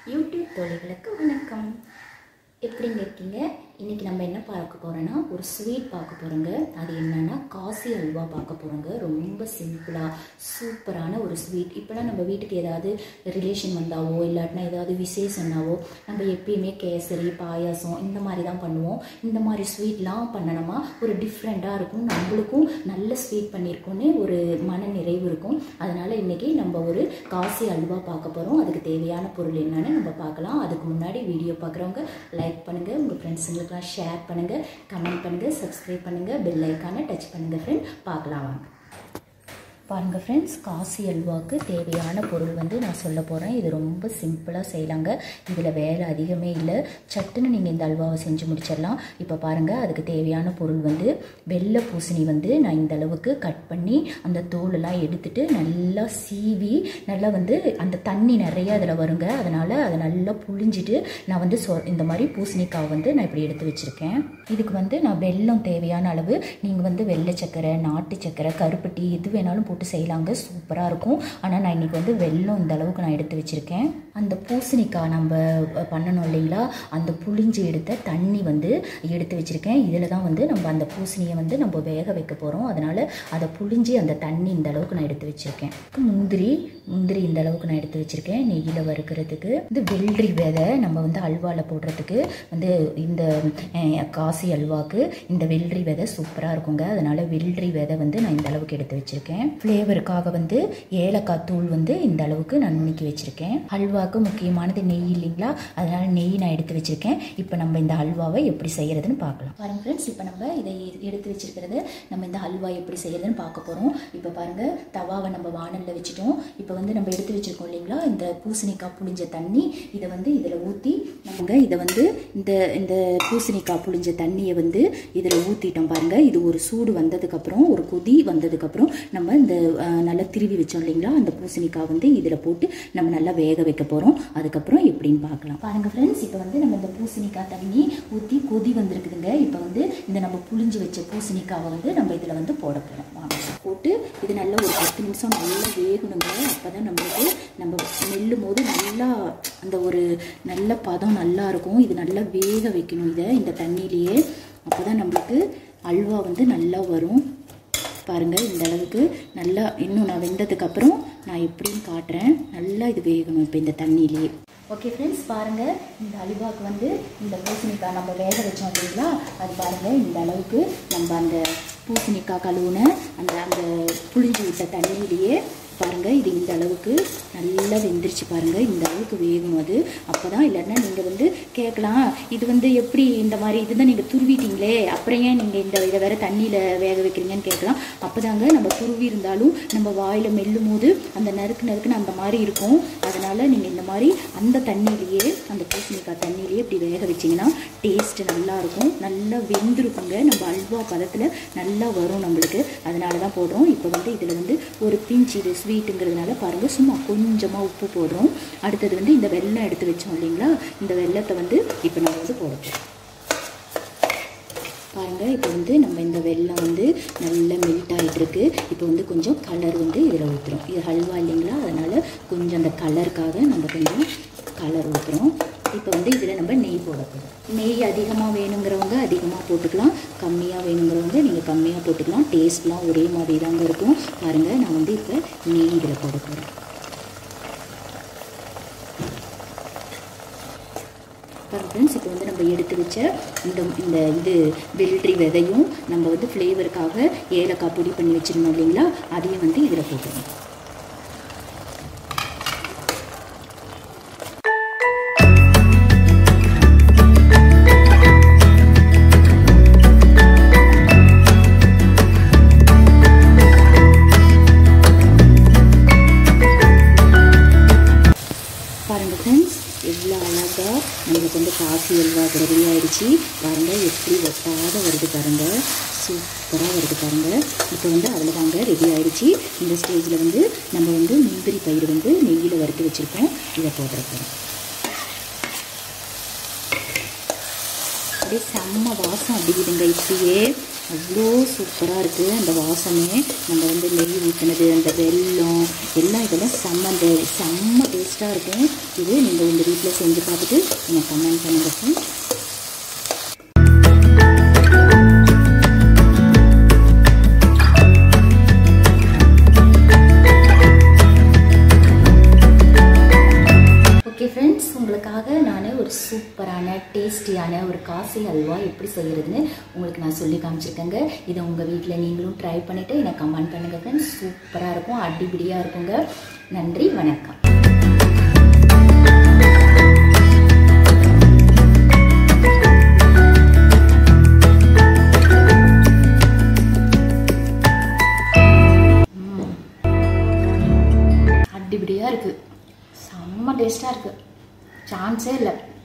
YouTube தோழிகளுக்கு வணக்கம் எப்படிங்க இருக்கீங்க இன்றைக்கி நம்ம என்ன பார்க்க போகிறோன்னா ஒரு ஸ்வீட் பார்க்க போகிறோங்க அது என்னன்னா காசி அல்வா பார்க்க போகிறோங்க ரொம்ப சிம்பிளாக சூப்பரான ஒரு ஸ்வீட் இப்போலாம் நம்ம வீட்டுக்கு ஏதாவது ரிலேஷன் வந்தாவோ இல்லாட்டினா ஏதாவது விசேஷம்னாவோ நம்ம எப்பயுமே கேசரி பாயாசம் இந்த மாதிரி தான் பண்ணுவோம் இந்த மாதிரி ஸ்வீட்லாம் பண்ணணுமா ஒரு டிஃப்ரெண்ட்டாக இருக்கும் நம்மளுக்கும் நல்ல ஸ்வீட் பண்ணியிருக்கோன்னு ஒரு மன நிறைவு இருக்கும் அதனால் இன்றைக்கி நம்ம ஒரு காசி அல்வா பார்க்க போகிறோம் அதுக்கு தேவையான பொருள் என்னன்னு நம்ம பார்க்கலாம் அதுக்கு முன்னாடி வீடியோ பார்க்குறவங்க லைக் பண்ணுங்கள் உங்கள் ஃப்ரெண்ட்ஸுங்களுக்குலாம் ஷேர் பண்ணுங்கள் கமெண்ட் பண்ணுங்கள் சப்ஸ்கிரைப் பண்ணுங்கள் பெல் ஐக்கானை டச் பண்ணுங்கள் ஃப்ரெண்ட் பார்க்கலாம் வாங்க பாருங்கள் ஃப்ரெண்ட்ஸ் காசி அல்வாவுக்கு தேவையான பொருள் வந்து நான் சொல்ல போகிறேன் இது ரொம்ப சிம்பிளாக செய்யலாங்க இதில் வேலை அதிகமே இல்லை சட்டுன்னு நீங்கள் இந்த அல்வாவை செஞ்சு முடிச்சிடலாம் இப்போ பாருங்கள் அதுக்கு தேவையான பொருள் வந்து வெள்ளை பூசணி வந்து நான் இந்த அளவுக்கு கட் பண்ணி அந்த தோலெல்லாம் எடுத்துட்டு நல்லா சீவி நல்லா வந்து அந்த தண்ணி நிறைய அதில் வருங்க அதனால் அதை நல்லா புழிஞ்சிட்டு நான் வந்து சொ இந்த மாதிரி பூசணிக்காய் வந்து நான் இப்படி எடுத்து வச்சுருக்கேன் இதுக்கு வந்து நான் வெல்லம் தேவையான அளவு நீங்கள் வந்து வெள்ளை சக்கரை நாட்டு சக்கரை கருப்பட்டி எது வேணாலும் போட்டு செய்யலாங்க சூப்பராக இருக்கும் ஆனால் நான் இன்றைக்கி வந்து வெல்லம் இந்த அளவுக்கு நான் எடுத்து வச்சுருக்கேன் அந்த பூசணிக்காய் நம்ம பண்ணணும் இல்லைங்களா அந்த புளிஞ்சு எடுத்த தண்ணி வந்து எடுத்து வச்சுருக்கேன் இதில் தான் வந்து நம்ம அந்த பூசணியை வந்து நம்ம வேக வைக்க போகிறோம் அதனால் அதை புளிஞ்சு அந்த தண்ணி இந்த அளவுக்கு நான் எடுத்து வச்சுருக்கேன் முந்திரி முந்திரி இந்த அளவுக்கு நான் எடுத்து வச்சுருக்கேன் நெய்யில் வறுக்கிறதுக்கு இது வெள்ளரி விதை நம்ம வந்து அல்வாவில் போடுறதுக்கு வந்து இந்த அஹ், காசி அல்வாக்கு இந்த வெள்ளரி விதை சூப்பராக இருக்குங்க அதனால் வெள்ளரி விதை வந்து நான் இந்த அளவுக்கு எடுத்து வச்சுருக்கேன் ஃப்ளேவருக்காக வந்து ஏலக்காய் தூள் வந்து இந்த அளவுக்கு நான் நுணுக்கி வச்சுருக்கேன் அல்வாவுக்கு முக்கியமானது நெய் இல்லைங்களா அதனால் நெய் நான் எடுத்து வச்சுருக்கேன் இப்போ நம்ம இந்த அல்வாவை எப்படி செய்கிறதுன்னு பார்க்கலாம் பாருங்க ஃப்ரெண்ட்ஸ் இப்போ நம்ம இதை எடுத்து வச்சிருக்கிறது நம்ம இந்த அல்வா எப்படி செய்யறதுன்னு பார்க்க போகிறோம் இப்போ பாருங்கள் தவாவை நம்ம வானலில் வச்சுட்டோம் இப்போ வந்து நம்ம எடுத்து வச்சிருக்கோம் இல்லைங்களா இந்த பூசணிக்காய் புளிஞ்ச தண்ணி இதை வந்து இதில் ஊற்றி நம்ம இதை வந்து இந்த இந்த பூசணிக்காய் புளிஞ்ச தண்ணியை வந்து இதில் ஊற்றிட்டோம் பாருங்கள் இது ஒரு சூடு வந்ததுக்கப்புறம் ஒரு கொதி வந்ததுக்கப்புறம் நம்ம இந்த அஹ், நல்லா திருவி வச்சோம் இல்லைங்களா அந்த பூசணிக்காய் வந்து இதில் போட்டு நம்ம நல்லா வேக வைக்க போகிறோம் அதுக்கப்புறம் எப்படின்னு பார்க்கலாம் பாருங்கள் ஃப்ரெண்ட்ஸ் இப்போ வந்து நம்ம இந்த பூசணிக்காய் தண்ணி ஊற்றி கொதி வந்திருக்குதுங்க இப்போ வந்து இந்த நம்ம புளிஞ்சு வச்ச பூசணிக்காவை வந்து நம்ம இதில் வந்து போட போகிறோம் வாங்க போட்டு இது நல்லா ஒரு பத்து நிமிஷம் நல்லா வேகணுங்க அப்போ தான் நம்மளுக்கு நம்ம மெல்லும் போது நல்லா அந்த ஒரு நல்ல பதம் நல்லா இருக்கும் இது நல்லா வேக வைக்கணும் இதை இந்த தண்ணியிலேயே அப்போ தான் நம்மளுக்கு அல்வா வந்து நல்லா வரும் பாருங்கள் இந்த அளவுக்கு நல்லா இன்னும் நான் வெந்ததுக்கப்புறம் நான் எப்படின்னு காட்டுறேன் நல்லா இது வேகணும் இப்போ இந்த தண்ணியிலேயே ஓகே ஃப்ரெண்ட்ஸ் பாருங்கள் இந்த அல்வாவுக்கு வந்து இந்த பூசணிக்காய் நம்ம வேக வச்சோம் இல்லைங்களா அது பாருங்கள் இந்த அளவுக்கு நம்ம அந்த பூசணிக்காய் கழுவுன அந்த அந்த புளிஞ்சு விட்ட தண்ணியிலேயே பாருங்கள் இது இந்த அளவுக்கு நல்லா வெந்துருச்சு பாருங்கள் இந்த அளவுக்கு வேகணும் அது அப்போ தான் இல்லைன்னா நீங்கள் வந்து கேட்கலாம் இது வந்து எப்படி இந்த மாதிரி இதுதான் நீங்கள் துருவிட்டீங்களே அப்புறம் ஏன் நீங்கள் இந்த இதை வேற தண்ணியில் வேக வைக்கிறீங்கன்னு கேட்கலாம் அப்போ தாங்க நம்ம துருவி இருந்தாலும் நம்ம வாயில் மெல்லும் போது அந்த நறுக்கு நறுக்குன்னு அந்த மாதிரி இருக்கும் அதனால் நீங்கள் இந்த மாதிரி அந்த தண்ணியிலேயே அந்த பூசணிக்காய் தண்ணியிலேயே இப்படி வேக வச்சிங்கன்னா டேஸ்ட்டு நல்லா இருக்கும் நல்லா வெந்திருக்குங்க நம்ம அல்வா பதத்தில் நல்லா வரும் நம்மளுக்கு அதனால தான் போடுறோம் இப்போ வந்து இதில் வந்து ஒரு பிஞ்ச் இது ஸ்வீட்டுங்கிறதுனால பாருங்கள் சும்மா கொஞ்சமாக உப்பு போடுறோம் அடுத்தது வந்து இந்த வெல்லம் எடுத்து வச்சோம் இல்லைங்களா இந்த வெல்லத்தை வந்து இப்போ நம்ம வந்து போட போகிறோம் பாருங்கள் இப்போ வந்து நம்ம இந்த வெல்லம் வந்து நல்லா மெல்ட் ஆகிட்டு இருக்கு இப்போ வந்து கொஞ்சம் கலர் வந்து இதில் ஊற்றுறோம் இது ஹல்வா இல்லைங்களா அதனால் கொஞ்சம் அந்த கலருக்காக நம்ம கொஞ்சம் கலர் ஊற்றுறோம் இப்போ வந்து இதில் நம்ம நெய் போட போகிறோம் நெய் அதிகமாக வேணுங்கிறவங்க அதிகமாக போட்டுக்கலாம் கம்மியாக வேணுங்கிறவங்க நீங்கள் கம்மியாக போட்டுக்கலாம் டேஸ்ட்லாம் ஒரே மாதிரி தாங்க இருக்கும் பாருங்கள் நான் வந்து இப்போ நெய் இதில் போட போகிறேன் பாருங்க ஃப்ரெண்ட்ஸ் இப்போ வந்து நம்ம எடுத்து வச்ச இந்த இந்த இது வெள்ளரி விதையும் நம்ம வந்து ஃப்ளேவருக்காக ஏலக்காய் பொடி பண்ணி வச்சிருந்தோம் இல்லைங்களா அதையும் வந்து இதில் போட்டுருவோம் பாருங்கள் ஃப்ரெண்ட்ஸ் எவ்வளோ அழகாக நம்மளுக்கு வந்து காஃபி அல்வா ரெடி ஆயிடுச்சு பாருங்கள் எப்படி ஒட்டாத வருது பாருங்கள் சூப்பராக வருது பாருங்கள் இப்போ வந்து அவ்வளோதாங்க ரெடி ஆயிடுச்சு இந்த ஸ்டேஜில் வந்து நம்ம வந்து முந்திரி பயிர் வந்து நெய்யில் வறுத்து வச்சுருக்கோம் இதை போடுற போகிறோம் அப்படியே செம்ம வாசம் அடிக்குதுங்க இப்படியே அவ்வளோ சூப்பராக இருக்குது அந்த வாசமே நம்ம வந்து நெய் ஊற்றினது அந்த வெல்லம் எல்லாம் இதெல்லாம் செம்ம அந்த செம்ம டேஸ்ட்டாக இருக்கும் இது நீங்கள் உங்கள் வீட்டில் செஞ்சு பார்த்துட்டு எனக்கு கமெண்ட் பண்ணுங்கள் ஃப்ரெண்ட்ஸ் ஓகே ஃப்ரெண்ட்ஸ் உங்களுக்காக நான் ஒரு சூப்பரான டேஸ்டியான ஒரு காசி அல்வா எப்படி செய்கிறதுன்னு உங்களுக்கு நான் சொல்லி காமிச்சிருக்கேங்க இதை உங்கள் வீட்டில் நீங்களும் ட்ரை பண்ணிவிட்டு எனக்கு கமெண்ட் பண்ணுங்கள் ஃப்ரெண்ட்ஸ் சூப்பராக இருக்கும் அடிபிடியாக இருக்குங்க நன்றி வணக்கம் ம். அடிபிடியாக இருக்குது செம்ம டேஸ்ட்டாக இருக்குது சான்ஸே இல்லை